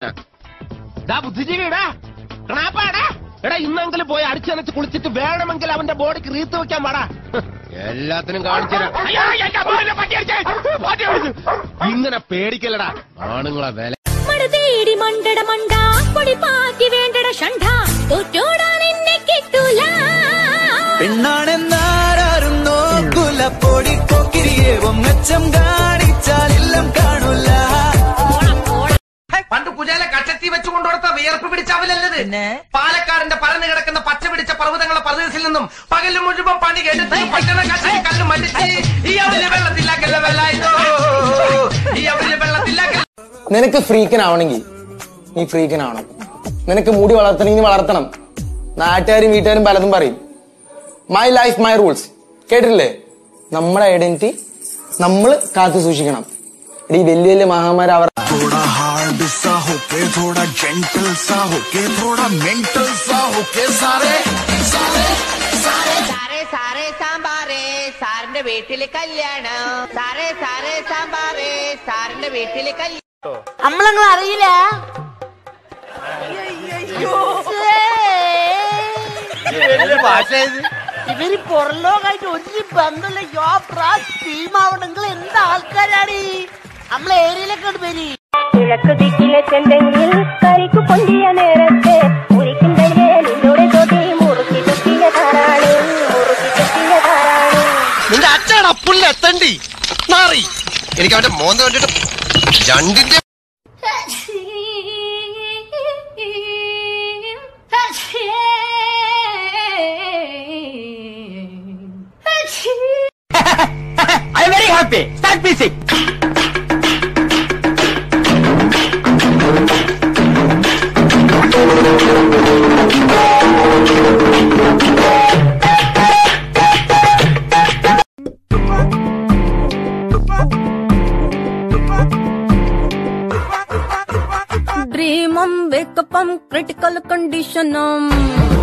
ഡാ ബുദ്ധിജീവിടാ കണാപ്പാടാ എടാ ഇന്നെങ്കിലും പോയി അടിച്ചനച്ച് കുളിച്ചിട്ട് വേണമെങ്കിൽ അവന്റെ ബോഡിക്ക് റീത്ത് വെക്കാൻ പാടാ എല്ലാത്തിനും കാണിച്ചു തരാം. അയ്യോ, എന്റെ മോനെ പട്ടി അടിച്ചേ. പട്ടി അടിച്ചു. ഇങ്ങനെ പേടിക്കലടാ ആണുങ്ങളെ വില മടതേടി മണ്ടട മണ്ട പൊടി പാറ്റി വേണ്ടട ഷണ്ട തോറ്റോടാൻ എന്നെ കിട്ടൂല പെണ്ണാണെന്നാരും നോക്കൂല പൊടിക്കൊക്കിരിയെ ഒന്നച്ചം കാണിച്ചാലെല്ലാം കാണൂല പണ്ട് കുചേല കക്ഷത്തി വെച്ച് കൊണ്ടുകൊടുത്ത വിയർപ്പ് പിടിച്ചാവില്ലല്ലത് പാലക്കാടിന്റെ പരന്നു കിടക്കുന്ന പച്ച പിടിച്ച പർവ്വതങ്ങളെ പ്രദേശത്തിൽ നിന്നും പകല് മുഴുവൻ പണി കെടുത്ത് പട്ടണ കക്ഷി കല്ല് മടിച്ച് ഈ അവല് വെള്ളത്തില്ലാക്കല്ല വെള്ളായതോ ഈ അവല് വെള്ളത്തില്ലാക്കല്ല നിനക്ക് ഫ്രീക്കനാവണമെങ്കിൽ നീ ഫ്രീക്കനാവണം നിനക്ക് മുടി വളർത്തണമെങ്കിൽ നീ വളർത്തണം നാട്ടുകാരും വീട്ടുകാരും പലതും പറയും മൈ ലൈഫ് മൈ റൂൾസ് കേട്ടില്ലേ നമ്മുടെ ഐഡന്റിറ്റി നമ്മൾ കാത്തു സൂക്ഷിക്കണം ഈ വലിയ വലിയ മഹാമാർ അവർ थोड़ा हार्ड सा होके थोड़ा जेंटल सा होके थोड़ा मेंटल सा होके सारे सारे सारे സാറേ സാറേ സാമ്പാറേ സാറിന്റെ വീട്ടില് കല്യാണം സാറേ സാറേ സാമ്പാറേ സാറിന്റെ വീട്ടില് കല്യാണം നമ്മളങ്ങൾ അറിയില്ല ഇവര് പുറലോകായിട്ട് ഒരു ബന്ധമില്ല യോ പ്രാസ് ടീമാവണെങ്കിൽ എന്ത് ആൾക്കാരാണ് ഈ നമ്മളെ ഏരിയയിലൊക്കെ വരി കിഴക്ക് ദിക്കിലെ ചെന്തെങ്കിൽ കരിക്കു പൊന്തിയ നേരത്തെ മുറിക്കിന്റെ നിന്നോട് തൊടി മുറുക്കി ചുറ്റിയ താരാണ് മുറുക്കി ചുറ്റിയ താരാണ് നിന്റെ അച്ഛനാ പുല്ല് എത്തണ്ടി മാറി എനിക്ക് അവന്റെ മോന്ത കണ്ടിട്ട് രണ്ടിന്റെ I very happy start music ಡ್ರೀಮಂ ವೇಕಪಂ ಕ್ರಿಟಿಕಲ್ ಕಂಡೀಷನಂ